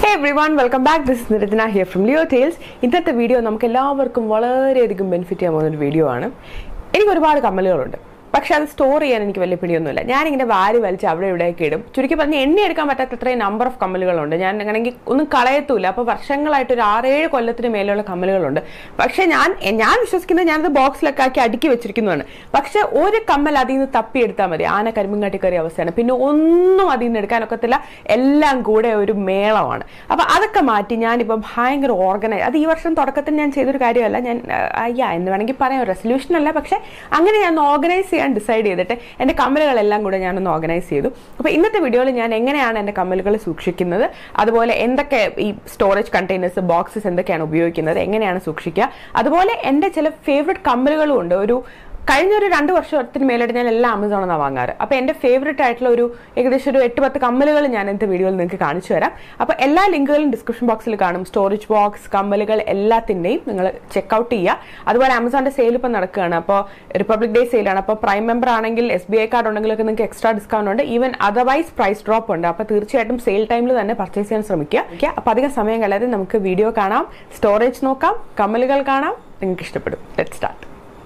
hey everyone welcome back this Niranjana here from Leo Tales ഇന്നത്തെ video നമുക്ക് എല്ലാവർക്കും വളരെയധികം ബെനിഫിറ്റ് ചെയ്യാൻ പോകുന്ന ഒരു വീഡിയോ ആണ് എനിക്ക് ഒരുപാട് കമ്മലുകളുണ്ട് പക്ഷെ അത് സ്റ്റോർ ചെയ്യാൻ എനിക്ക് വലിയ പിടിയൊന്നുമില്ല ഞാനിങ്ങനെ വാരി വലിച്ച് അവിടെ ഇവിടെയൊക്കെ ഇടും ചുരുക്കി പറഞ്ഞ് എണ്ണി എടുക്കാൻ പറ്റാത്ത അത്രയും നമ്പർ ഓഫ് കമ്മലുകളുണ്ട് ഞാൻ അങ്ങനെങ്കിൽ ഒന്നും കളയത്തൂല അപ്പോൾ വർഷങ്ങളായിട്ട് ഒരു ആറേഴ് കൊല്ലത്തിന് മേലെയുള്ള കമ്മലുകളുണ്ട് പക്ഷെ ഞാൻ ഞാൻ വിശ്വസിക്കുന്നത് ഞാനത് ബോക്സിലൊക്കെ ആക്കി അടുക്കി വെച്ചിരിക്കുന്നതാണ് പക്ഷെ ഒരു കമ്മൽ അതിൽ നിന്ന് തപ്പിയെടുത്താൽ മതി ആന കരിമ്പും കയറിയ അവസ്ഥയാണ് പിന്നെ ഒന്നും അതിൽ നിന്ന് എടുക്കാനൊക്കത്തില്ല എല്ലാം കൂടെ ഒരു മേളമാണ് അപ്പൊ അതൊക്കെ മാറ്റി ഞാനിപ്പോൾ ഭയങ്കര ഓർഗനൈസ് അത് ഈ വർഷം തുടക്കത്തിൽ ഞാൻ ചെയ്തൊരു കാര്യമല്ല ഞാൻ ആ, അയ്യ എന്ന് വേണമെങ്കിൽ പറയാം റെസൊല്യൂഷൻ അല്ല പക്ഷെ അങ്ങനെ ഞാൻ ഓർഗനൈസ് ചെയ്യാൻ ഡിസൈഡ് ചെയ്തിട്ട് എൻ്റെ കമ്മലുകളെല്ലാം കൂടെ ഞാനൊന്ന് ഓർഗനൈസ് ചെയ്തു അപ്പോൾ ഇന്നത്തെ വീഡിയോയിൽ ഞാൻ എങ്ങനെയാണ് എൻ്റെ കമ്മലുകൾ സൂക്ഷിക്കുന്നത് അതുപോലെ എന്തൊക്കെ ഈ സ്റ്റോറേജ് കണ്ടെയ്നേഴ്സ് ബോക്സസ് എന്തൊക്കെയാണ് ഉപയോഗിക്കുന്നത് എങ്ങനെയാണ് സൂക്ഷിക്കുക അതുപോലെ എൻ്റെ ചില ഫേവറേറ്റ് കമ്മലുകളും ഉണ്ട് ഒരു കഴിഞ്ഞ ഒരു രണ്ട് വർഷത്തിന് മേലായിട്ട് ഞാൻ എല്ലാം ആമസോണിൽ നിന്നാണ് വാങ്ങാറ് അപ്പോൾ എൻ്റെ ഫേവറേറ്റ് ആയിട്ടുള്ള ഒരു ഏകദേശം ഒരു എട്ട് പത്ത് കമ്മലുകൾ ഞാൻ ഇന്നത്തെ വീഡിയോയിൽ നിങ്ങൾക്ക് കാണിച്ചു തരാം അപ്പോൾ എല്ലാ ലിങ്കുകളും ഡിസ്ക്രിപ്ഷൻ ബോക്സിൽ കാണും സ്റ്റോറേജ് ബോക്സ് കമ്മലുകൾ എല്ലാത്തിൻ്റെയും നിങ്ങൾ ചെക്കൗട്ട് ചെയ്യുക അതുപോലെ ആമസോണിൻ്റെ സെയിൽ ഇപ്പം നടക്കുകയാണ് അപ്പോൾ റിപ്പബ്ലിക് ഡേ സെയിലാണ് അപ്പോൾ പ്രൈം മെമ്പർ ആണെങ്കിൽ എസ് ബി ഐ കാർഡ് ഉണ്ടെങ്കിലൊക്കെ നിങ്ങൾക്ക് എക്സ്ട്രാ ഡിസ്കൗണ്ട് ഉണ്ട് ഈവൻ അതർവൈസ് പ്രൈസ് ഡ്രോപ്പ് ഉണ്ട് അപ്പോൾ തീർച്ചയായിട്ടും സെയിൽ ടൈമിൽ തന്നെ പർച്ചേസ് ചെയ്യാൻ ശ്രമിക്കുക അപ്പോൾ അധികം സമയം കളയാതെ നമുക്ക് വീഡിയോ കാണാം സ്റ്റോറേജ് നോക്കാം കമ്മലുകൾ കാണാം നിങ്ങൾക്ക് ഇഷ്ടപ്പെടും ലെറ്റ് സ്റ്റാർട്ട്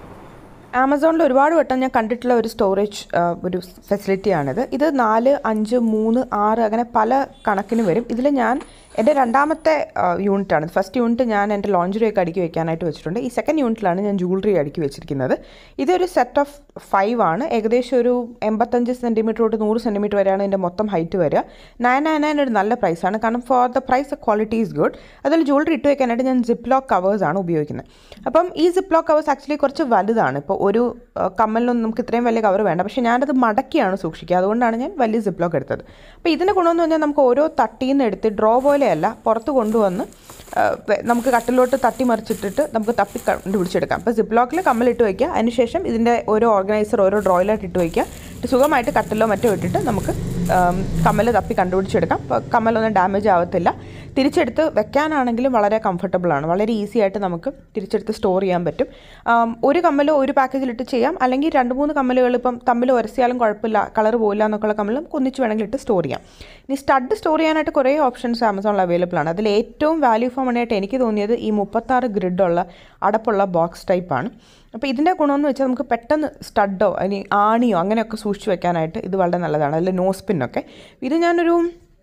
ആമസോണിൽ ഒരുപാട് വട്ടം ഞാൻ കണ്ടിട്ടുള്ള ഒരു സ്റ്റോറേജ് ഒരു ഫെസിലിറ്റിയാണിത് ഇത് നാല് അഞ്ച് മൂന്ന് ആറ് അങ്ങനെ പല കണക്കിന് വരും ഇതിൽ ഞാൻ എൻ്റെ രണ്ടാമത്തെ യൂണിറ്റാണ് ഫസ്റ്റ് യൂണിറ്റ് ഞാൻ എൻ്റെ ലോഞ്ചറി ഒക്കെ അടുക്കി വെക്കാനായിട്ട് വെച്ചിട്ടുണ്ട് ഈ സെക്കൻഡ് യൂണിറ്റിലാണ് ഞാൻ ജൂവലറി അടുക്കി വെച്ചിരിക്കുന്നത് ഇതൊരു സെറ്റ് ഓഫ് ഫൈവ് ആണ് ഏകദേശം ഒരു എൺപത്തഞ്ച് സെൻറ്റിമീറ്റർ തൊട്ട് നൂറ് സെൻറ്റിമീറ്റർ വരെയാണ് ഇതിൻ്റെ മൊത്തം ഹൈറ്റ് വരിക നയൻ നയൻ നയൻ ഒരു നല്ല പ്രൈസാണ് കാരണം for the price the quality is good അതിൽ ജൂവലറി ഇട്ട് വെക്കാനായിട്ട് ഞാൻ സിപ്പ് ലോക്ക് കവേഴ്സാണ് ഉപയോഗിക്കുന്നത് അപ്പം ഈ സിപ്പ് ലോക്ക് കവേഴ്സ് ആക്ച്വലി കുറച്ച് വലുതാണ് ഇപ്പോൾ ഒരു ആ, കമ്മലിനൊന്നും നമുക്ക് ഇത്രയും വലിയ കവർ വേണ്ട പക്ഷേ ഞാനത് മടക്കിയാണ് സൂക്ഷിക്കുക അതുകൊണ്ടാണ് ഞാൻ വലിയ സിപ്പ് ലോക്ക് എടുത്തത് അപ്പോൾ ഇതിൻ്റെ ഗുണമെന്ന് പറഞ്ഞാൽ നമുക്ക് ഓരോ തട്ടിയിൽ നിന്ന് എടുത്ത് ഡ്രോ പോലെയല്ല പുറത്ത് കൊണ്ടുവന്ന് ആ, വെ- നമുക്ക് കട്ടിലോട്ട് തട്ടി മറിച്ചിട്ടിട്ട് നമുക്ക് തപ്പി കണ്ടുപിടിച്ചെടുക്കാം അപ്പോൾ സിപ്പ് ലോക്കിൽ കമ്മലിട്ട് വയ്ക്കുക അതിനുശേഷം ഇതിൻ്റെ ഓരോ ഓർഗനൈസർ ഓരോ ഡ്രോയിലായിട്ട് ഇട്ട് വയ്ക്കുക എന്നിട്ട് സുഖമായിട്ട് കട്ടിലോ മറ്റോ ഇട്ടിട്ട് നമുക്ക് കമ്മൽ തപ്പി കണ്ടുപിടിച്ചെടുക്കാം അപ്പോൾ കമ്മലൊന്നും ഡാമേജ് ആവത്തില്ല തിരിച്ചെടുത്ത് വെക്കാനാണെങ്കിലും വളരെ കംഫർട്ടബിൾ ആണ് വളരെ ഈസി ആയിട്ട് നമുക്ക് തിരിച്ചെടുത്ത് സ്റ്റോർ ചെയ്യാൻ പറ്റും ആം, ഒരു കമ്മൽ ഒരു പാക്കേജിലിട്ട് ചെയ്യാം അല്ലെങ്കിൽ രണ്ട് മൂന്ന് കമ്മലുകൾ ഇപ്പം തമ്മിൽ ഉരസിയാലും കുഴപ്പമില്ല കളർ പോയില്ല എന്നൊക്കെയുള്ള കമ്മൽ നമുക്ക് ഒന്നിച്ച് വേണമെങ്കിൽ ഇട്ട് സ്റ്റോർ ചെയ്യാം ഇനി സ്റ്റഡ് സ്റ്റോർ ചെയ്യാനായിട്ട് കുറേ ഓപ്ഷൻസ് ആമസോണിൽ അവൈലബിൾ ആണ് അതിൽ ഏറ്റവും വാല്യൂ ഫോർ മണിയായിട്ട് എനിക്ക് തോന്നിയത് ഈ മുപ്പത്താറ് ഗ്രിഡുള്ള അടപ്പുള്ള ബോക്സ് ടൈപ്പാണ് അപ്പോൾ ഇതിൻ്റെ ഗുണമെന്ന് വെച്ചാൽ നമുക്ക് പെട്ടെന്ന് സ്റ്റഡോ ഇനി ആണിയോ അങ്ങനെയൊക്കെ സൂക്ഷിച്ച് വെക്കാനായിട്ട് ഇത് വളരെ നല്ലതാണ് അതിൽ നോസ് പിന്നൊക്കെ ഇത് ഞാനൊരു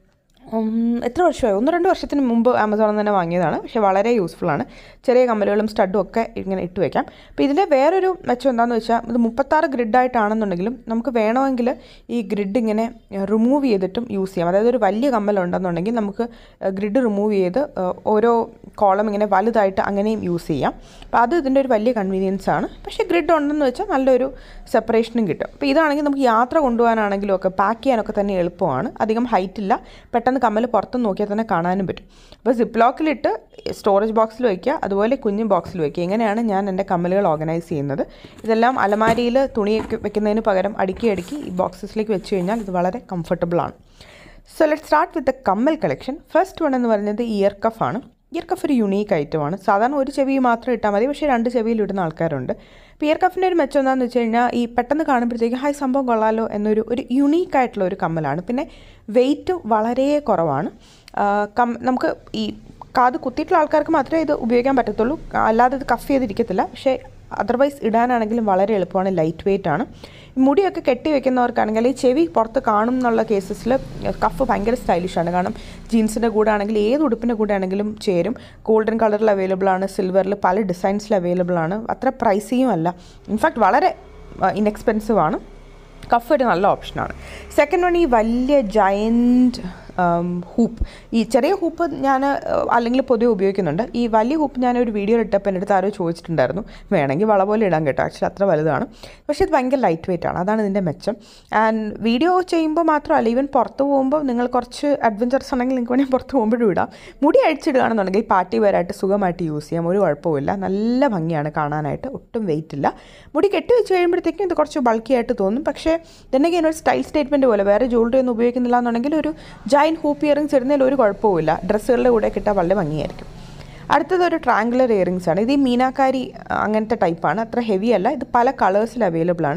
ഉം, എത്ര വർഷമായി ഒന്ന് രണ്ട് വർഷത്തിന് മുമ്പ് ആമസോണിൽ നിന്ന് തന്നെ വാങ്ങിയതാണ് പക്ഷേ വളരെ യൂസ്ഫുൾ ആണ് ചെറിയ കമ്മലുകളും സ്റ്റഡും ഒക്കെ ഇങ്ങനെ ഇട്ട് വെക്കാം അപ്പോൾ ഇതിലെ വേറൊരു മെച്ചം എന്താണെന്ന് വെച്ചാൽ ഇത് മുപ്പത്താറ് ഗ്രിഡായിട്ടാണെന്നുണ്ടെങ്കിലും നമുക്ക് വേണമെങ്കിൽ ഈ ഗ്രിഡ് ഇങ്ങനെ റിമൂവ് ചെയ്തിട്ടും യൂസ് ചെയ്യാം അതായത് ഒരു വലിയ കമ്മലുണ്ടെന്നുണ്ടെങ്കിൽ നമുക്ക് ഗ്രിഡ് റിമൂവ് ചെയ്ത് ഏഹ്, ഓരോ കോളം ഇങ്ങനെ വലുതായിട്ട് അങ്ങനെയും യൂസ് ചെയ്യാം അപ്പോൾ അത് ഇതിൻ്റെ ഒരു വലിയ കൺവീനിയൻസ് ആണ് പക്ഷേ ഗ്രിഡ് ഉണ്ടെന്ന് വെച്ചാൽ നല്ലൊരു സെപ്പറേഷനും കിട്ടും അപ്പോൾ ഇതാണെങ്കിൽ നമുക്ക് യാത്ര കൊണ്ടുപോകാനാണെങ്കിലും ഒക്കെ പാക്ക് ചെയ്യാനൊക്കെ തന്നെ എളുപ്പമാണ് അധികം ഹൈറ്റ് ഇല്ല പെട്ടെന്ന് കമ്മൽ പുറത്ത് നോക്കിയാൽ തന്നെ കാണാനും പറ്റും അപ്പോൾ സിപ്പ് ലോക്കിലിട്ട് സ്റ്റോറേജ് ബോക്സിൽ വയ്ക്കുക അതുപോലെ കുഞ്ഞു ബോക്സിൽ വയ്ക്കുക ഇങ്ങനെയാണ് ഞാൻ എൻ്റെ കമ്മലുകൾ ഓർഗനൈസ് ചെയ്യുന്നത് ഇതെല്ലാം അലമാരിയിൽ തുണിയൊക്കെ വെക്കുന്നതിന് പകരം അടുക്കി അടുക്കി ഈ ബോക്സസിലേക്ക് വെച്ച് കഴിഞ്ഞാൽ ഇത് വളരെ കംഫർട്ടബിൾ ആണ് so let start with the കമ്മൽ കളക്ഷൻ ഫസ്റ്റ് വൺ എന്ന് പറയുന്നത് ഇയർ കഫ് ആണ് ഇയർ കഫ് ഒരു യുണീക്ക് ഐറ്റമാണ് സാധാരണ ഒരു ചെവി മാത്രം ഇട്ടാൽ മതി പക്ഷേ രണ്ട് ചെവിയിൽ ഇടുന്ന ആൾക്കാരുണ്ട് അപ്പോൾ ഇയർ കഫിൻ്റെ ഒരു മെച്ചം എന്താണെന്ന് വെച്ച് കഴിഞ്ഞാൽ ഈ പെട്ടെന്ന് കാണുമ്പോഴത്തേക്ക് ഹായ് സംഭവം കൊള്ളാലോ എന്നൊരു ഒരു യുണീക്ക് ആയിട്ടുള്ള ഒരു കമ്മലാണ് പിന്നെ വെയിറ്റ് വളരെ കുറവാണ് ആ, കം നമുക്ക് ഈ കാത് കുത്തിയിട്ടുള്ള ആൾക്കാർക്ക് മാത്രമേ ഇത് ഉപയോഗിക്കാൻ പറ്റത്തുള്ളൂ അല്ലാതെ ഇത് കഫ് ചെയ്തിരിക്കത്തില്ല പക്ഷേ അതർവൈസ് ഇടാനാണെങ്കിലും വളരെ എളുപ്പമാണ് ലൈറ്റ് വെയിറ്റ് ആണ് മുടിയൊക്കെ കെട്ടി വെക്കുന്നവർക്കാണെങ്കിൽ ഈ ചെവി പുറത്ത് കാണും എന്നുള്ള കേസസിൽ കഫ് ഭയങ്കര സ്റ്റൈലിഷാണ് കാരണം ജീൻസിൻ്റെ കൂടെ ആണെങ്കിൽ ഏത് ഉടുപ്പിൻ്റെ കൂടെ ആണെങ്കിലും ചേരും ഗോൾഡൻ കളറിൽ അവൈലബിൾ ആണ് സിൽവറിൽ പല ഡിസൈൻസിൽ അവൈലബിൾ ആണ് അത്ര പ്രൈസിയും അല്ല ഇൻഫാക്ട് വളരെ ഇൻഎക്സ്പെൻസീവ് ആണ് കഫ് ഒരു നല്ല ഓപ്ഷനാണ് സെക്കൻഡ് വൺ ഈ വലിയ ജയൻറ്റ് ഹൂപ്പ് ഈ ചെറിയ ഹൂപ്പ് ഞാൻ അല്ലെങ്കിൽ പൊതുവെ ഉപയോഗിക്കുന്നുണ്ട് ഈ വലിയ ഹൂപ്പ് ഞാൻ ഒരു വീഡിയോ ഇട്ടപ്പോൾ എൻ്റെ അടുത്ത് ആരോ ചോദിച്ചിട്ടുണ്ടായിരുന്നു വേണമെങ്കിൽ വള പോലെ ഇടാൻ കേട്ടോ ആക്ച്വലി അത്ര വലുതാണ് പക്ഷേ ഇത് ഭയങ്കര ലൈറ്റ് വെയിറ്റ് ആണ് അതാണ് ഇതിൻ്റെ മെച്ചം ആൻഡ് വീഡിയോ ചെയ്യുമ്പോൾ മാത്രമല്ല ഈവൻ പുറത്ത് പോകുമ്പോൾ നിങ്ങൾ കുറച്ച് അഡ്വഞ്ചറസ് ഉണ്ടെങ്കിൽ നിങ്ങൾക്ക് വേണമെങ്കിൽ പുറത്ത് പോകുമ്പോഴും ഇടാം മുടി അഴിച്ചിടുകയാണെന്നുണ്ടെങ്കിൽ പാർട്ടി വരായിട്ട് സുഖമായിട്ട് യൂസ് ചെയ്യാം ഒരു കുഴപ്പമില്ല നല്ല ഭംഗിയാണ് കാണാനായിട്ട് ഒട്ടും വെയിറ്റ് ഇല്ല മുടി കെട്ടി വെച്ച് കഴിയുമ്പോഴത്തേക്കും ഇത് കുറച്ച് ബൾക്കി ആയിട്ട് തോന്നും പക്ഷേ ഇതെന്നെ ഒരു സ്റ്റൈൽ സ്റ്റേറ്റ്മെൻറ്റ് പോലെ വേറെ ജ്വല്ലറി ഒന്നും ഉപയോഗിക്കുന്നില്ല എന്നുണ്ടെങ്കിൽ ഒരു ജൈൻ ഹൂപ്പ് ഇയറിങ്സ് ഇടുന്നതിൽ ഒരു കുഴപ്പമില്ല ഡ്രസ്സുകളുടെ കൂടെ കിട്ടാൻ വളരെ ഭംഗിയായിരിക്കും അടുത്തത് ഒരു ട്രാങ്കുലർ ഇയറിങ്സ് ആണ് ഇത് ഈ മീനാക്കാരി ആ, അങ്ങനത്തെ ടൈപ്പാണ് അത്ര ഹെവി അല്ല ഇത് പല കളേഴ്സിൽ അവൈലബിൾ ആണ്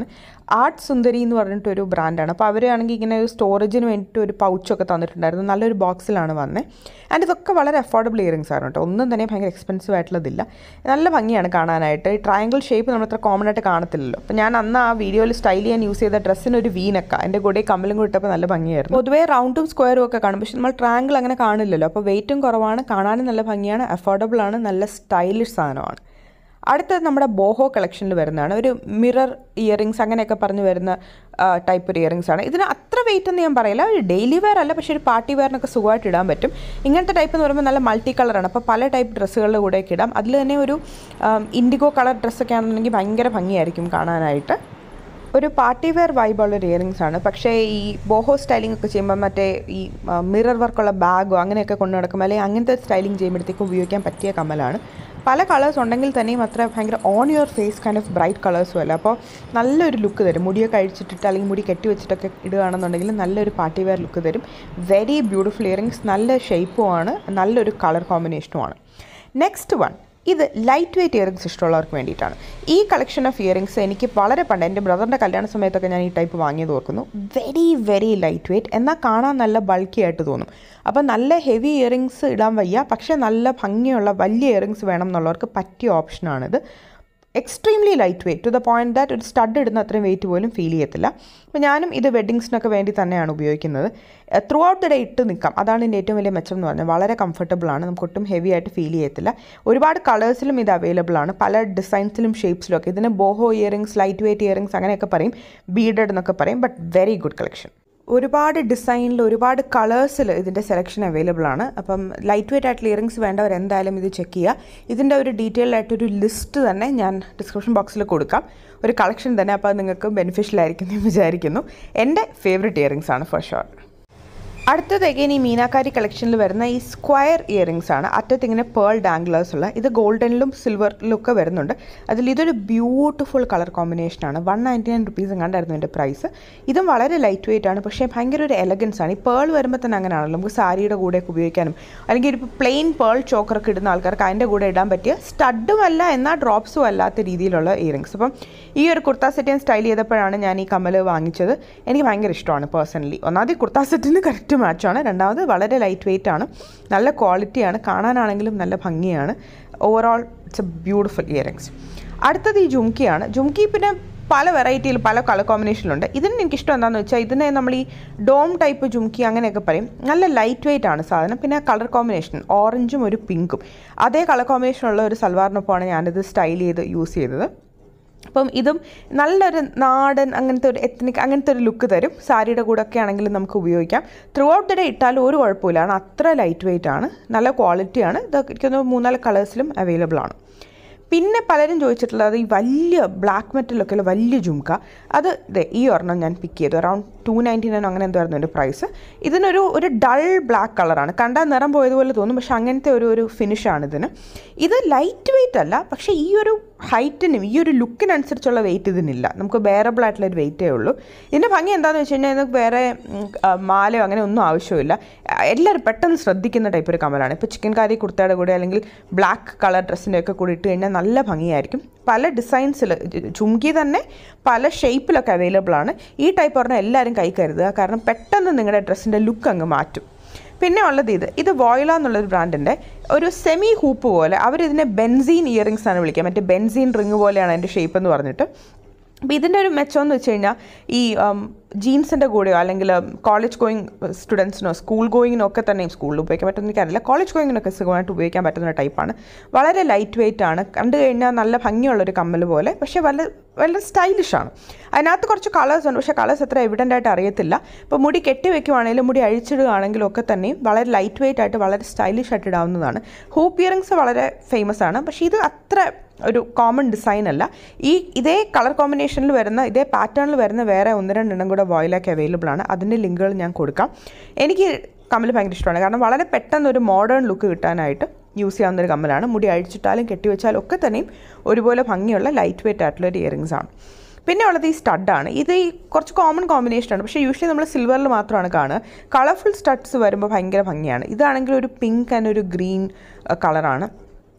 ആർട്ട് സുന്ദരി എന്ന് പറഞ്ഞിട്ടൊരു ബ്രാൻഡാണ് അപ്പോൾ അവരാണെങ്കിൽ ഇങ്ങനെ ഒരു സ്റ്റോറേജിന് വേണ്ടിയിട്ട് ഒരു പൗച്ചൊക്കെ തന്നിട്ടുണ്ടായിരുന്നു നല്ലൊരു ബോക്സിലാണ് വന്നത് ആൻഡ് ഇതൊക്കെ വളരെ അഫോർഡബിൾ ഇയറിങ്സ് ആണ് കേട്ടോ ഒന്നും തന്നെ ഭയങ്കര എക്സ്പെൻസീവ് ആയിട്ടുള്ളതില്ല നല്ല ഭംഗിയാണ് കാണാനായിട്ട് ഈ ട്രയാങ്കിൾ ഷേപ്പ് നമ്മൾ അത്ര കോമൺ ആയിട്ട് കാണത്തില്ലല്ലോ അപ്പോൾ ഞാൻ അന്ന് ആ വീഡിയോയിൽ സ്റ്റൈൽ ചെയ്യാൻ യൂസ് ചെയ്ത ഡ്രസ്സിന് ഒരു വീനക്ക എൻ്റെ കൂടെ കമ്മലും കൂടി ഇട്ടപ്പോൾ നല്ല ഭംഗിയായിരുന്നു പൊതുവേ റൗണ്ടും സ്ക്വയറും ഒക്കെ കാണും പക്ഷെ നമ്മൾ ട്രയാങ്കിൾ അങ്ങനെ കാണില്ലല്ലോ അപ്പോൾ വെയിറ്റും കുറവാണ് കാണാനും നല്ല ഭംഗിയാണ് അഫോർഡബിൾ ആണ് നല്ല സ്റ്റൈലിഷ് സാധനമാണ് അടുത്തത് നമ്മുടെ ബോഹോ കളക്ഷനിൽ വരുന്നതാണ് ഒരു മിറർ ഇയറിങ്സ് അങ്ങനെയൊക്കെ പറഞ്ഞ് വരുന്ന ടൈപ്പ് ഒരു ഇയറിങ്സ് ആണ് ഇതിന് അത്ര വെയിറ്റ് എന്ന് ഞാൻ പറയില്ല ഒരു ഡെയിലി വെയർ അല്ല പക്ഷേ ഒരു പാർട്ടി വെയറിനൊക്കെ സുഖമായിട്ട് ഇടാൻ പറ്റും ഇങ്ങനത്തെ ടൈപ്പ് എന്ന് പറയുമ്പോൾ നല്ല മൾട്ടി കളറാണ് അപ്പോൾ പല ടൈപ്പ് ഡ്രസ്സുകളുടെ കൂടെയൊക്കെ ഇടാം അതിൽ തന്നെ ഒരു ഇൻഡിഗോ കളർ ഡ്രസ്സൊക്കെ ആണെന്നുണ്ടെങ്കിൽ ഭയങ്കര ഭംഗിയായിരിക്കും കാണാനായിട്ട് ഒരു പാർട്ടി വെയർ വൈബുള്ള ഒരു ഇയറിങ്സ് ആണ് പക്ഷേ ഈ ബോഹോ സ്റ്റൈലിംഗ് ഒക്കെ ചെയ്യുമ്പോൾ മറ്റേ ഈ മിറർ വർക്കുള്ള ബാഗോ അങ്ങനെയൊക്കെ കൊണ്ടു നടക്കുമ്പോൾ അല്ലെങ്കിൽ അങ്ങനത്തെ സ്റ്റൈലിംഗ് ചെയ്യുമ്പോഴത്തേക്കും ഉപയോഗിക്കാൻ പറ്റിയ കമ്മലാണ് പല കളേഴ്സ് ഉണ്ടെങ്കിൽ തന്നെയും അത്ര ഭയങ്കര on your face kind of bright കളേഴ്സും അല്ല അപ്പോൾ നല്ലൊരു ലുക്ക് തരും മുടിയൊക്കെ അഴിച്ചിട്ടിട്ട് അല്ലെങ്കിൽ മുടി കെട്ടി വെച്ചിട്ടൊക്കെ ഇടുകയാണെന്നുണ്ടെങ്കിൽ നല്ലൊരു പാർട്ടി വെയർ ലുക്ക് തരും വെരി ബ്യൂട്ടിഫുൾ ഇയറിങ്സ് നല്ല ഷേപ്പുമാണ് നല്ലൊരു കളർ കോമ്പിനേഷനുമാണ് നെക്സ്റ്റ് വൺ ഇത് ലൈറ്റ് വെയ്റ്റ് ഇയറിങ്സ് ഇഷ്ടമുള്ളവർക്ക് വേണ്ടിയിട്ടാണ് ഈ കളക്ഷൻ ഓഫ് ഇയറിങ്സ് എനിക്ക് വളരെ പണ്ട് എൻ്റെ ബ്രദറിൻ്റെ കല്യാണ സമയത്തൊക്കെ ഞാൻ ഈ ടൈപ്പ് വാങ്ങിയത് ഓർക്കുന്നു വെരി വെരി ലൈറ്റ് വെയ്റ്റ് എന്നാൽ കാണാൻ നല്ല ബൾക്കി ആയിട്ട് തോന്നും അപ്പോൾ നല്ല ഹെവി ഇയറിങ്സ് ഇടാൻ വയ്യ പക്ഷേ നല്ല ഭംഗിയുള്ള വലിയ ഇയറിങ്സ് വേണം എന്നുള്ളവർക്ക് പറ്റിയ ഓപ്ഷനാണിത് extremely light weight to the point that ഒരു സ്റ്റഡ് ഇടുന്ന അത്രയും വെയിറ്റ് പോലും ഫീൽ ചെയ്യത്തില്ല അപ്പോൾ ഞാനും ഇത് വെഡ്ഡിങ്സിനൊക്കെ വേണ്ടി തന്നെയാണ് ഉപയോഗിക്കുന്നത് ത്രൂ ഔട്ട് ദ ഡേ ഇട്ട് നിൽക്കാം അതാണ് ഇതിൻ്റെ ഏറ്റവും വലിയ മെച്ചം എന്ന് പറഞ്ഞാൽ വളരെ കംഫർട്ടബിൾ ആണ് നമുക്ക് ഒട്ടും ഹെവി ആയിട്ട് ഫീൽ ചെയ്യത്തില്ല ഒരുപാട് കളേഴ്സിലും ഇത് അവൈലബിൾ ആണ് പല ഡിസൈൻസിലും ഷേപ്സിലും ഒക്കെ ഇതിന് boho earrings light weight earrings അങ്ങനെയൊക്കെ പറയും ബീഡഡ് എന്നൊക്കെ പറയും ബട്ട് വെരി ഗുഡ് കളക്ഷൻ ഒരുപാട് ഡിസൈനിൽ ഒരുപാട് കളേഴ്സിൽ ഇതിൻ്റെ സെലക്ഷൻ അവൈലബിൾ ആണ് അപ്പം ലൈറ്റ് വെയ്റ്റ് ആയിട്ടുള്ള ഇയറിങ്സ് വേണ്ടവർ എന്തായാലും ഇത് ചെക്ക് ചെയ്യുക ഇതിൻ്റെ ഒരു ഡീറ്റെയിൽ ആയിട്ടൊരു ലിസ്റ്റ് തന്നെ ഞാൻ ഡിസ്ക്രിപ്ഷൻ ബോക്സിൽ കൊടുക്കാം ഒരു കളക്ഷൻ തന്നെ അപ്പോൾ അത് നിങ്ങൾക്ക് ബെനിഫിഷ്യൽ ആയിരിക്കും എന്ന് വിചാരിക്കുന്നു എൻ്റെ ഫേവറേറ്റ് ഇയറിങ്സ് ആണ് ഫോർ ഷുവർ അടുത്തത് അഗൈൻ ഈ മീനാക്കാരി കളക്ഷനിൽ വരുന്ന ഈ സ്ക്വയർ ഇയറിങ്സ് ആണ് അറ്റത്ത് ഇങ്ങനെ പേൾ ഡാംഗ്ലേഴ്സ് ഉള്ള ഇത് ഗോൾഡനിലും സിൽവറിലും ഒക്കെ വരുന്നുണ്ട് അതിൽ ഇതൊരു ബ്യൂട്ടിഫുൾ കളർ കോമ്പിനേഷനാണ് വൺ നയൻറ്റി നയൻ റുപ്പീസ് എങ്ങാണ്ടായിരുന്നു എൻ്റെ പ്രൈസ് ഇതും വളരെ ലൈറ്റ് വെയിറ്റ് ആണ് പക്ഷേ ഭയങ്കര ഒരു എലഗൻസ് ആണ് ഈ പേൾ വരുമ്പോൾ തന്നെ അങ്ങനെയാണല്ലോ നമുക്ക് സാരിയുടെ കൂടെയൊക്കെ ഉപയോഗിക്കാനും അല്ലെങ്കിൽ ഇപ്പോൾ പ്ലെയിൻ പേൾ ചോക്കറൊക്കെ ഇടുന്ന ആൾക്കാർക്ക് അതിൻ്റെ കൂടെ ഇടാൻ പറ്റിയ സ്റ്റഡും അല്ല എന്നാൽ ഡ്രോപ്സും അല്ലാത്ത രീതിയിലുള്ള ഇയറിങ്സ് അപ്പം ഈ ഒരു കുർത്ത സെറ്റ് ഞാൻ സ്റ്റൈൽ ചെയ്തപ്പോഴാണ് ഞാൻ ഈ കമ്മൽ വാങ്ങിച്ചത് എനിക്ക് ഭയങ്കര ഇഷ്ടമാണ് പേഴ്സണലി ഒന്നാമത് ഈ കുർത്ത സെറ്റിന് കറക്റ്റ് മാച്ചാണ് രണ്ടാമത് വളരെ ലൈറ്റ് വെയിറ്റ് ആണ് നല്ല ക്വാളിറ്റിയാണ് കാണാനാണെങ്കിലും നല്ല ഭംഗിയാണ് overall it's a beautiful earrings അടുത്തത് ഈ ജുംക്കിയാണ് ജുംക്കി പിന്നെ പല വെറൈറ്റിയിൽ പല കളർ കോമ്പിനേഷനിലുണ്ട് ഇതിന് എനിക്കിഷ്ടം എന്താണെന്ന് വെച്ചാൽ ഇതിനെ നമ്മൾ ഈ ഡോം ടൈപ്പ് ജുംക്കി അങ്ങനെയൊക്കെ പറയും നല്ല ലൈറ്റ് വെയിറ്റ് ആണ് സാധനം പിന്നെ കളർ കോമ്പിനേഷൻ ഓറഞ്ചും ഒരു പിങ്കും അതേ കളർ കോമ്പിനേഷനുള്ള ഒരു സൽവാറിനൊപ്പമാണ് ഞാനിത് സ്റ്റൈൽ ചെയ്ത് യൂസ് ചെയ്തത് അപ്പം ഇതും നല്ലൊരു നാടൻ അങ്ങനത്തെ ഒരു എത്നിക് അങ്ങനത്തെ ഒരു ലുക്ക് തരും സാരിയുടെ കൂടെ ഒക്കെ ആണെങ്കിലും നമുക്ക് ഉപയോഗിക്കാം ത്രൂ ഔട്ട് ദ ഡേ ഇട്ടാലും ഒരു കുഴപ്പമില്ല കാരണം അത്ര ലൈറ്റ് വെയിറ്റ് ആണ് നല്ല ക്വാളിറ്റിയാണ് ഇത് എനിക്കൊന്ന് മൂന്നാല് കളേഴ്സിലും അവൈലബിൾ ആണ് പിന്നെ പലരും ചോദിച്ചിട്ടുള്ളത് ഈ വലിയ ബ്ലാക്ക് മെറ്റലൊക്കെ ഉള്ള വലിയ ജുംക്ക അത് ഇതേ ഈ ഒരെണ്ണം ഞാൻ പിക്ക് ചെയ്തു അറൗണ്ട് ടു നയൻറ്റി നയൻ അങ്ങനെ എന്തായിരുന്നു എൻ്റെ പ്രൈസ് ഇതിനൊരു ഒരു ഡൾ ബ്ലാക്ക് കളറാണ് കണ്ടാൽ നിറം പോയതുപോലെ തോന്നും പക്ഷെ അങ്ങനത്തെ ഒരു ഒരു ഫിനിഷാണ് ഇതിന് ഇത് ലൈറ്റ് വെയിറ്റ് അല്ല പക്ഷേ ഈ ഒരു ഹൈറ്റിനും ഈ ഒരു ലുക്കിനനുസരിച്ചുള്ള വെയിറ്റ് ഇതിനില്ല നമുക്ക് ബെയറബിൾ ആയിട്ടുള്ള ഒരു വെയിറ്റേ ഉള്ളൂ ഇതിൻ്റെ ഭംഗി എന്താണെന്ന് വെച്ച് കഴിഞ്ഞാൽ ഇത് വേറെ ഉം, ആ, മാലയോ അങ്ങനെ ഒന്നും ആവശ്യമില്ല ആ, എല്ലാവരും പെട്ടെന്ന് ശ്രദ്ധിക്കുന്ന ടൈപ്പ് ഒരു കമലാണ് ഇപ്പോൾ ചിക്കൻ കാരി കുർത്തയുടെ കൂടെ അല്ലെങ്കിൽ ബ്ലാക്ക് കളർ ഡ്രസ്സിൻ്റെ ഒക്കെ കൂടി ഇട്ട് കഴിഞ്ഞാൽ നല്ല ഭംഗിയായിരിക്കും പല ഡിസൈൻസിൽ ചുംകി തന്നെ പല ഷേപ്പിലൊക്കെ അവൈലബിൾ ആണ് ഈ ടൈപ്പ് പറഞ്ഞാൽ എല്ലാവരും കൈ കരുതുക കാരണം പെട്ടെന്ന് നിങ്ങളുടെ ഡ്രസ്സിൻ്റെ ലുക്ക് അങ്ങ് മാറ്റും പിന്നെ ഉള്ളത് ഇത് ഇത് വോയില എന്നുള്ളൊരു ബ്രാൻഡിൻ്റെ ഒരു സെമി ഹൂപ്പ് പോലെ അവരിതിനെ ബെൻസീൻ ഇയറിങ്സ് ആണ് വിളിക്കുക മറ്റേ ബെൻസീൻ റിങ് പോലെയാണ് അതിൻ്റെ ഷേപ്പ് എന്ന് പറഞ്ഞിട്ട് അപ്പോൾ ഇതിൻ്റെ ഒരു മെച്ചം എന്ന് വെച്ച് കഴിഞ്ഞാൽ ഈ ജീൻസിൻ്റെ കൂടെയോ അല്ലെങ്കിൽ കോളേജ് ഗോയിങ് സ്റ്റുഡൻസിനോ സ്കൂൾ ഗോയിങ്ങിനോ ഒക്കെ തന്നെയും സ്കൂളിൽ ഉപയോഗിക്കാൻ പറ്റുന്ന എനിക്കറിയില്ല കോളേജ് ഗോയിങ്ങിനൊക്കെ സുഖമായിട്ട് ഉപയോഗിക്കാൻ പറ്റുന്ന ടൈപ്പാണ് വളരെ ലൈറ്റ് വെയിറ്റ് ആണ് കണ്ടു കഴിഞ്ഞാൽ നല്ല ഭംഗിയുള്ളൊരു കമ്മൽ പോലെ പക്ഷേ വളരെ വളരെ സ്റ്റൈലിഷ് ആണ് അതിനകത്ത് കുറച്ച് കളേഴ്സ് ഉണ്ട് പക്ഷേ കളേഴ്സ് അത്ര എവിഡൻ്റ് ആയിട്ട് അറിയത്തില്ല ഇപ്പോൾ മുടി കെട്ടി വെക്കുവാണെങ്കിലും മുടി അഴിച്ചിടുകയാണെങ്കിലും ഒക്കെ തന്നെയും വളരെ ലൈറ്റ് വെയിറ്റ് ആയിട്ട് വളരെ സ്റ്റൈലിഷ് ആയിട്ട് ഇടാവുന്നതാണ് ഹൂപ്പ് ഇയറിങ്സ് വളരെ ഫേമസ് ആണ് പക്ഷേ ഇത് അത്ര ഒരു കോമൺ ഡിസൈൻ അല്ല ഈ ഇതേ കളർ കോമ്പിനേഷനിൽ വരുന്ന ഇതേ പാറ്റേണിൽ വരുന്ന വേറെ ഒന്ന് രണ്ടെണ്ണം കൂടെ വോയിലൊക്കെ അവൈലബിൾ ആണ് അതിൻ്റെ ലിങ്കുകൾ ഞാൻ കൊടുക്കാം എനിക്ക് കമ്മൽ ഭയങ്കര ഇഷ്ടമാണ് കാരണം വളരെ പെട്ടെന്ന് ഒരു മോഡേൺ ലുക്ക് കിട്ടാനായിട്ട് യൂസ് ചെയ്യാവുന്ന ഒരു കമ്മലാണ് മുടി അഴിച്ചിട്ടാലും കെട്ടിവെച്ചാലും ഒക്കെ തന്നെയും ഒരുപോലെ ഭംഗിയുള്ള ലൈറ്റ് വെയിറ്റ് ആയിട്ടുള്ള ഒരു ഇയറിങ്സ് ആണ് പിന്നെ ഉള്ളത് ഈ സ്റ്റഡാണ് ഇത് ഈ കുറച്ച് കോമൺ കോമ്പിനേഷനാണ് പക്ഷേ യൂഷ്വലി നമ്മൾ സിൽവറിൽ മാത്രമാണ് കാണുക കളർഫുൾ സ്റ്റഡ്സ് വരുമ്പോൾ ഭയങ്കര ഭംഗിയാണ് ഇതാണെങ്കിൽ ഒരു പിങ്ക് ആൻഡ് ഒരു ഗ്രീൻ കളറാണ്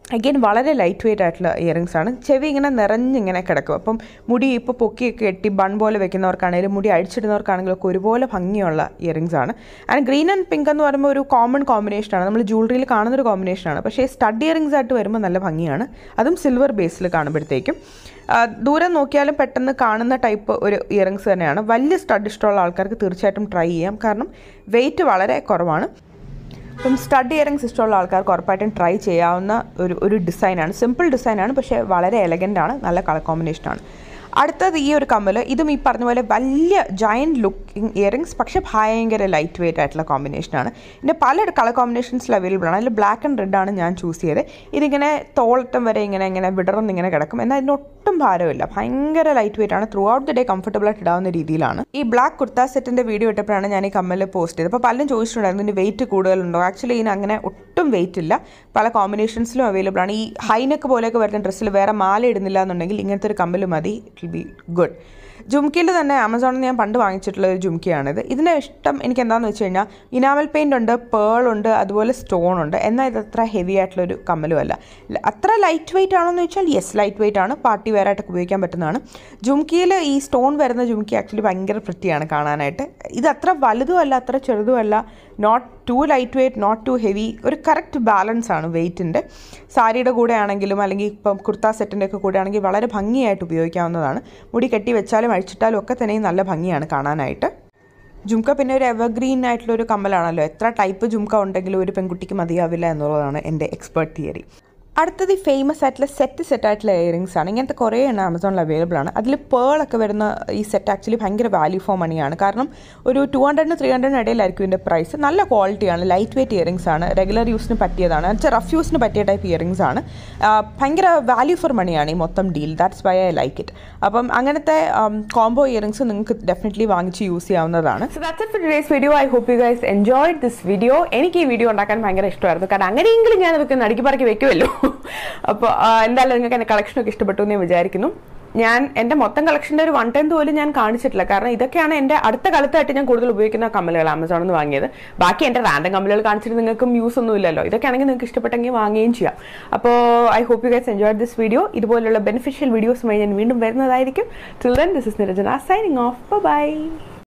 അഗെയിൻ വളരെ ലൈറ്റ് വെയിറ്റ് ആയിട്ടുള്ള ഇയറിങ്സ് ആണ് ചെവി ഇങ്ങനെ നിറഞ്ഞിങ്ങനെ കിടക്കും അപ്പം മുടി ഇപ്പോൾ പൊക്കിയൊക്കെ കെട്ടി ബൺ പോലെ വെക്കുന്നവർക്കാണെങ്കിലും മുടി അഴിച്ചിടുന്നവർക്കാണെങ്കിലും ഒക്കെ ഒരുപോലെ ഭംഗിയുള്ള ഇയറിങ്സ് ആണ് ആൻഡ് ഗ്രീൻ ആൻഡ് പിങ്ക് എന്ന് പറയുമ്പോൾ ഒരു കോമൺ കോമ്പിനേഷനാണ് നമ്മൾ ജ്വല്ലറിയിൽ കാണുന്നൊരു കോമ്പിനേഷനാണ് പക്ഷേ സ്റ്റഡ് ഇയറിങ്സ് ആയിട്ട് വരുമ്പോൾ നല്ല ഭംഗിയാണ് അതും സിൽവർ ബേസിൽ കാണുമ്പോഴത്തേക്കും ആ, ദൂരം നോക്കിയാലും പെട്ടെന്ന് കാണുന്ന ടൈപ്പ് ഒരു ഇയറിങ്സ് തന്നെയാണ് വലിയ സ്റ്റഡ് ഇഷ്ടമുള്ള ആൾക്കാർക്ക് തീർച്ചയായിട്ടും ട്രൈ ചെയ്യാം കാരണം വെയിറ്റ് വളരെ കുറവാണ് ഇപ്പം സ്റ്റഡ് ഇയറിങ്സ് ഇഷ്ടമുള്ള ആൾക്കാർക്ക് ഉറപ്പായിട്ടും ട്രൈ ചെയ്യാവുന്ന ഒരു ഒരു ഡിസൈനാണ് സിമ്പിൾ ഡിസൈനാണ് പക്ഷേ വളരെ എലഗൻ്റ് ആണ് നല്ല കളർ കോമ്പിനേഷനാണ് അടുത്തത് ഈ ഒരു കമ്മൽ ഇതും ഈ പറഞ്ഞ പോലെ വലിയ ജയൻറ്റ് ലുക്കിംഗ് ഇയറിങ്സ് പക്ഷേ ഭയങ്കര ലൈറ്റ് വെയിറ്റ് ആയിട്ടുള്ള കോമ്പിനേഷനാണ് ഇതിൻ്റെ പല കളർ കോമ്പിനേഷൻസിൽ അവൈലബിൾ ആണ് അതിൽ ബ്ലാക്ക് ആൻഡ് റെഡ് ആണ് ഞാൻ ചൂസ് ചെയ്തത് ഇതിങ്ങനെ തോളറ്റം വരെ ഇങ്ങനെ ഇങ്ങനെ വിടർന്ന് ഇങ്ങനെ കിടക്കും എന്നാൽ ഇതിന് ഒട്ടും ഭാരമില്ല ഭയങ്കര ലൈറ്റ് വെയിറ്റ് ആണ് throughout the day comfortable ആയിട്ട് ഇടാവുന്ന രീതിയിലാണ് ഈ ബ്ലാക്ക് കുർത്ത സെറ്റിൻ്റെ വീഡിയോ ഇട്ടപ്പോഴാണ് ഞാൻ ഈ കമ്മൽ പോസ്റ്റ് ചെയ്തത് അപ്പോൾ പലരും ചോദിച്ചിട്ടുണ്ടായിരുന്നു ഇതിന് വെയിറ്റ് കൂടുതലുണ്ടോ ആക്ച്വലി ഇതിന് അങ്ങനെ ഒട്ടും വെയിറ്റ് ഇല്ല പല കോമ്പിനേഷൻസിലും അവൈലബിൾ ആണ് ഈ ഹൈനെക്ക് പോലെയൊക്കെ വരുന്ന ഡ്രസ്സിൽ വേറെ മാല ഇടുന്നില്ല എന്നുണ്ടെങ്കിൽ ഇങ്ങനത്തെ ഒരു കമ്മൽ മതി ഇറ്റ് വിൽ ബി ഗുഡ് ജുംക്കിയിൽ തന്നെ ആമസോണിൽ ഞാൻ പണ്ട് വാങ്ങിച്ചിട്ടുള്ള ഒരു ജുംക്കിയാണിത് ഇതിൻ്റെ ഇഷ്ടം എനിക്ക് എന്താണെന്ന് വെച്ച് കഴിഞ്ഞാൽ ഇനാമൽ പെയിൻ്റ് ഉണ്ട് പേൾ ഉണ്ട് അതുപോലെ സ്റ്റോൺ ഉണ്ട് എന്നാൽ ഇത് അത്ര ഹെവി ആയിട്ടുള്ളൊരു കമ്മലും അല്ല ല- അത്ര ലൈറ്റ് വെയിറ്റ് ആണോ എന്ന് വെച്ചാൽ യെസ് ലൈറ്റ് വെയിറ്റ് ആണ് പാർട്ടി വെയർ ആയിട്ടൊക്കെ ഉപയോഗിക്കാൻ പറ്റുന്നതാണ് ജുംക്കിയിൽ ഈ സ്റ്റോൺ വരുന്ന ജുംക്കി ആക്ച്വലി ഭയങ്കര വൃത്തിയാണ് കാണാനായിട്ട് ഇത് അത്ര വലുതും അല്ല അത്ര ചെറുതും അല്ല not too light weight not too heavy ഒരു കറക്റ്റ് ബാലൻസ് ആണ് വെയിറ്റിൻ്റെ സാരിയുടെ കൂടെ ആണെങ്കിലും അല്ലെങ്കിൽ ഇപ്പം കുർത്ത സെറ്റിൻ്റെ ഒക്കെ കൂടെ ആണെങ്കിൽ വളരെ ഭംഗിയായിട്ട് ഉപയോഗിക്കാവുന്നതാണ് മുടി കെട്ടി വെച്ചാലും അഴിച്ചിട്ടാലും ഒക്കെ തന്നെയും നല്ല ഭംഗിയാണ് കാണാനായിട്ട് ജുംക്ക പിന്നെ ഒരു എവർഗ്രീൻ ആയിട്ടുള്ള ഒരു കമ്മലാണല്ലോ എത്ര ടൈപ്പ് ജുംക്ക ഉണ്ടെങ്കിലും ഒരു പെൺകുട്ടിക്ക് മതിയാവില്ല എന്നുള്ളതാണ് എൻ്റെ എക്സ്പേർട്ട് തിയറി അടുത്തത് ഈ ഫേമസ് ആയിട്ടുള്ള സെറ്റ് സെറ്റ് ആയിട്ടുള്ള ഇയറിങ്സ് ആണ് ഇങ്ങനത്തെ കുറേ എണ്ണം ആമസോണിൽ അവൈലബിൾ ആണ് അതിൽ പേളൊക്കെ വരുന്ന ഈ സെറ്റ് ആക്ച്വലി ഭയങ്കര വാല്യൂ ഫോർ മണിയാണ് കാരണം ഒരു ടു ഹൺഡ്രഡിന് ത്രീ ഹൺഡ്രഡിന് ഇടയിലായിരിക്കും ഇതിൻ്റെ പ്രൈസ് നല്ല ക്വാളിറ്റിയാണ് ലൈറ്റ് വെയിറ്റ് ഇയറിങ്സ് ആണ് റെഗുലർ യൂസിന് പറ്റിയതാണ് എന്നുവെച്ചാൽ റഫ് യൂസിന് പറ്റിയ ടൈപ്പ് ഇയറിങ്സ് ആണ് ആ, ഭയങ്കര വാല്യൂ ഫോർ മണിയാണ് ഈ മൊത്തം deal that's why I like it അപ്പം അങ്ങനത്തെ കോംബോ ഇയറിങ്സ് നിങ്ങൾക്ക് ഡെഫിനറ്റ്ലി വാങ്ങിച്ച് യൂസ് ചെയ്യാവുന്നതാണ് so that's it for today's video I hope you guys enjoyed this video എനിക്ക് ഈ വീഡിയോ ഉണ്ടാക്കാൻ ഭയങ്കര ഇഷ്ടമായിരുന്നു കാരണം അങ്ങനെയെങ്കിലും ഞാൻ അതൊക്കെ നടുക്കി പറക്കി വെക്കുമല്ലോ അപ്പോൾ എന്തായാലും നിങ്ങൾക്ക് എൻ്റെ കളക്ഷനൊക്കെ ഇഷ്ടപ്പെട്ടു എന്ന് ഞാൻ വിചാരിക്കുന്നു ഞാൻ എൻ്റെ മൊത്തം കളക്ഷൻ്റെ ഒരു വൺ ടെൻത്ത് പോലും ഞാൻ കാണിച്ചിട്ടില്ല കാരണം ഇതൊക്കെയാണ് എൻ്റെ അടുത്ത കാലത്തായിട്ട് ഞാൻ കൂടുതൽ ഉപയോഗിക്കുന്ന കമ്മലുകൾ ആമസോണിൽ നിന്ന് വാങ്ങിയത് ബാക്കി എൻ്റെ റാൻഡം കമ്മലുകൾ കാണിച്ചിട്ട് നിങ്ങൾക്കും യൂസ് ഒന്നും ഇല്ലല്ലോ ഇതൊക്കെയാണെങ്കിൽ നിങ്ങൾക്ക് ഇഷ്ടപ്പെട്ടെങ്കിൽ വാങ്ങുകയും ചെയ്യാം അപ്പോൾ I hope you guys enjoy this video ഇതുപോലുള്ള ബെനിഫിഷ്യൽ വീഡിയോസുമായി ഞാൻ വീണ്ടും വരുന്നതായിരിക്കും till then this is Niranjana signing off by